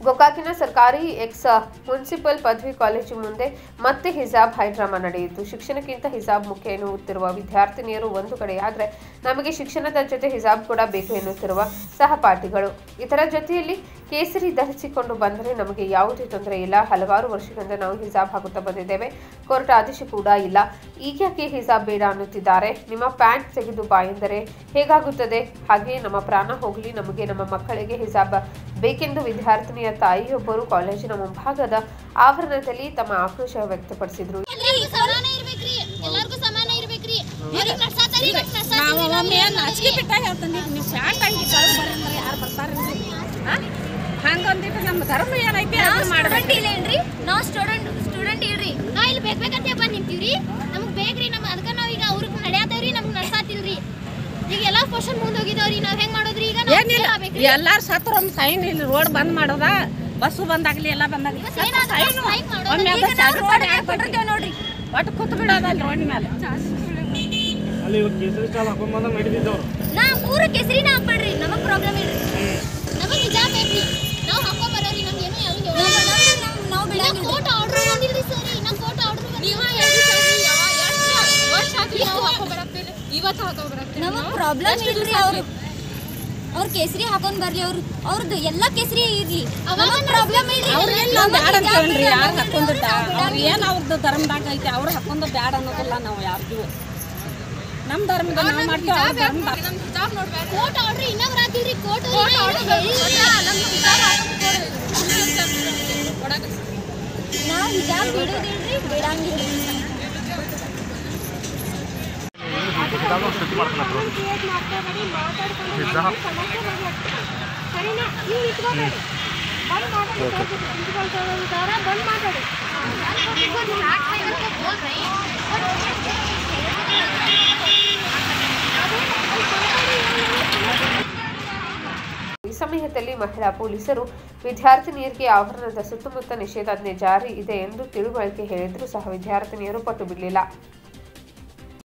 ಗೋಕಾಕಿನ ಸರ್ಕಾರಿ X municipal ಪದವಿ college ಮುಂದೆ ಮತ್ತೆ ಹಿಜಾಬ್ ಹೈಡ್ರಾಮಾ ನಡೆಯಿತು ಶಿಕ್ಷಣಕ್ಕಿಂತ ಹಿಜಾಬ್ ಮುಖ್ಯ ಎನ್ನುತ್ತಿರುವ ವಿದ್ಯಾರ್ಥಿನಿಯರು ಒಂದು ಕಡೆಯಾದರೆ ನಮಗೆ ಶಿಕ್ಷಣದ ಜೊತೆ ಹಿಜಾಬ್ ಕೂಡ ಬೇಕು ಎನ್ನುತ್ತಿರುವ ಸಹಪಾಠಿಗಳು ಇದರ ಜೊತೆಯಲ್ಲಿ ಕೇಸರಿ ಧರಿಸಿಕೊಂಡು ಬಂದರೆ ನಮಗೆ ಯಾವುದೇ ತೊಂದರೆ ಇಲ್ಲ ಹಲವಾರು ವರ್ಷಗಳಿಂದ ನಾವು ಹಿಜಾಬ್ ಹಾಕುತ್ತಾ ಬಂದಿದ್ದೇವೆ ಕೋರ್ಟ್ ಆದೇಶ ಕೂಡ ಇಲ್ಲ ಈಗ್ಯಾಕೆ ಹಿಜಾಬ್ ಬೇಡ ಅನ್ನುತ್ತಿದ್ದಾರೆ ನಿಮ್ಮ ಪ್ಯಾಂಟ್ ತೆಗೆದು ಬಾ ಎಂದರೆ ಹೇಗಾಗುತ್ತದೆ ಹಾಗೆಯೇ ನಮ್ಮ ಪ್ರಾಣ ಹೋಗಲಿ ನಮಗೆ ನಮ್ಮ ಮಕ್ಕಳಿಗೆ ಹಿಜಾಬ್ ಬೇಕೆಂದು ವಿದ್ಯಾರ್ಥಿನಿಯ ತಾಯಿಯೊಬ್ಬರು ಕಾಲೇಜಿನ ಮುಂಭಾಗದ ಆವರಣದಲ್ಲಿ ತಮ್ಮ ಆಕ್ರೋಶ ವ್ಯಕ್ತಪಡಿಸಿದರು ಎಲ್ಲರಿಗೂ ಸಮಾನ ಇರ್ಬೇಕ್ರಿ ಎಲ್ಲರಿಗೂ ಸಮಾನ ಇರ್ಬೇಕ್ರಿ ಅವ್ರಿಗೆ ನಡ್ಸಾತಾರಿ ಇವ್ರಿಗೆ ನಡ್ಸಾತಾರಿ. ನಾವು ಒಮ್ಮೆ ನಾಚಿಕೆ ಬಿಟ್ಟಾಗ ಹೇಳ್ತೀನಿ ನೀವು ಶಾಂಟ್ ಆಗಿ ಕಳ್ದು ಬರಂದ್ರೆ ಯಾರು ಬರ್ತಾರೆ ಹಂಗಂದಿಟ್ಟು ನಮ್ಮ ಧರ್ಮ ಏನೈತಿ ನಾವ್ ಅದು ಸ್ಟೂಡೆಂಟ್ ಮಾಡ್ಬೇಕು ಇಲ್ಲೇನ್ರಿ ನಾವ್ ಸ್ಟೂಡೆಂಟ್ ಸ್ಟೂಡೆಂಟ್ ಇಲ್ರಿ ನಾ ಇಲ್ಲಿ ಬೇಕ್ ಬೇಕಂತ ಬಂದ್ ನಿಂತೀವ್ರಿ ನಮಗ್ ಬೇಕ್ರಿ ನಮ್ ಅದಕ್ಕ ನಾವ್ ಈಗ ಅವ್ರಿಗೆ ನಡೆಯತ್ತೇವ್ರಿ ನಮ್ಗ್ ನಡ್ಸಾತಿಲ್ರಿ ಈಗ ಎಲ್ಲಾ ಕ್ವಶನ್ ಮುಂದ್ ಹೋಗಿದಾವ್ರಿ ನಾವ್ ಹೆಂಗ್ ಮಾಡೋದ್ರಿ ಈಗ ನಾವ್ ಏನಿಲ್ಲ fail ಆಗ್ಬೇಕ್ರಿ. ಎಲ್ಲಾರು ಸತ್ರ ಒಂದು ಸೈನ್ ಇಲ್ಲಿ ರೋಡ್ ಬಂದ್ ಮಾಡೋದ ಬಸ್ಸು ಬಂದಾಗ್ಲಿ ಎಲ್ಲ ಬಂದಾಗ್ಲಿ ಈಗ sign ಹಾಕ್- ಸೈನು sign ಮಾಡೋದು. ಒಮ್ಮೆ ಈಗ ಅದು ನಾವ್ ಸಾಕು road ಮಾಡಿ ನ್ಯಾಗ್ ಕೊಟ್ಟಿರ್ತೇವ್ ನೋಡ್ರಿ ಒಟ್ಟು ಕೂತ್ ಬಿಡೋದಲ್ಲ ರೋಡ್ ಮೇಲೆ ಅಲ್ಲಿ ಇವಾಗ ಕೇಸರಿ ಸ್ಟಾಲ್ ಹಾಕೊಂಡ್ ಬಂದಾಗ ನಡೀತಿದ್ದವ್ರು ನಾ ಮೂರ ಕೇಸರಿನ ಹಾಕ್ಬೇಡ್ರಿ ನಮಗ್ ಪ್ರಾಬ್ಲಮ್ ಇಲ್ರಿ ನಮಗ್ ಹಿಜಾಬ್ ಬೇಕ್ರಿ ನಾವ್ ಹಾಕೋ ಬರೋರಿ ನಮ್ಗೆ ಏನು ಯಾವ್ದು ನಾವ್ ಬಿಡಂಗಿಲ್ಲ ಕೋಟ್ ಆರ್ಡರ್ ಬಂದಿಲ್ರಿ ಸರ್ ಇನ್ನ ಕೋಟ್ ಆರ್ಡರ್ ನೀವ ನಮಗ್ ಪ್ರಾಬ್ಲಮ್ ಇಲ್ರಿ ಅವ್ರು ಅವ್ರ ಕೇಸರಿ ಹಾಕೊಂಡ್ ಬರ್ಲಿ ಅವ್ರು ಅವ್ರದ್ದು ಎಲ್ಲಾ ಕೇಸರಿ ಇರ್ಲಿ ನಮಗ್ ಪ್ರಾಬ್ಲಮ್ ಇಲ್ರಿ ಅವ್ರೇನ್ ನಾವು ಬ್ಯಾಡ ಅಂತ ಹೇಳ್ರಿ ಯಾರು ಹಾಕೊಂಡಿದ್ದ ಅವ್ರು ಏನ್ ಅವ್ರದ್ದು ಧರ್ಮದಾಗ ಐತಿ ಅವ್ರು ಹಾಕೊಂಡು ಬ್ಯಾಡ ಅನ್ನೋದಿಲ್ಲ ನಾವು ಯಾರಿಗೂ ನಮ್ಮ ಧರ್ಮದ ನಾವು ಮಾಡ್ತೀವಿ ಅವ್ರ ಧರ್ಮದಾಗ ಕೋಟ್ ಆರ್ಡರ್ ಇನ್ನ ಬರಾತಿಲ್ರಿ ಕೋಟ್ ನಾವ್ ಹಿಜಾಬ್ ಬಿಡೋದಿಲ್ರಿ ಬಿಡಂಗಿಲ್ರಿ ಈ ಸಮಯದಲ್ಲಿ ಮಹಿಳಾ ಪೊಲೀಸರು ವಿದ್ಯಾರ್ಥಿನಿಯರಿಗೆ ಆವರಣದ ಸುತ್ತಮುತ್ತ ನಿಷೇಧಾಜ್ಞೆ ಜಾರಿ ಇದೆ ಎಂದು ತಿಳುವಳಿಕೆ ಹೇಳಿದರೂ ಸಹ ವಿದ್ಯಾರ್ಥಿನಿಯರು ಪಟ್ಟು ಬಿಡಲಿಲ್ಲ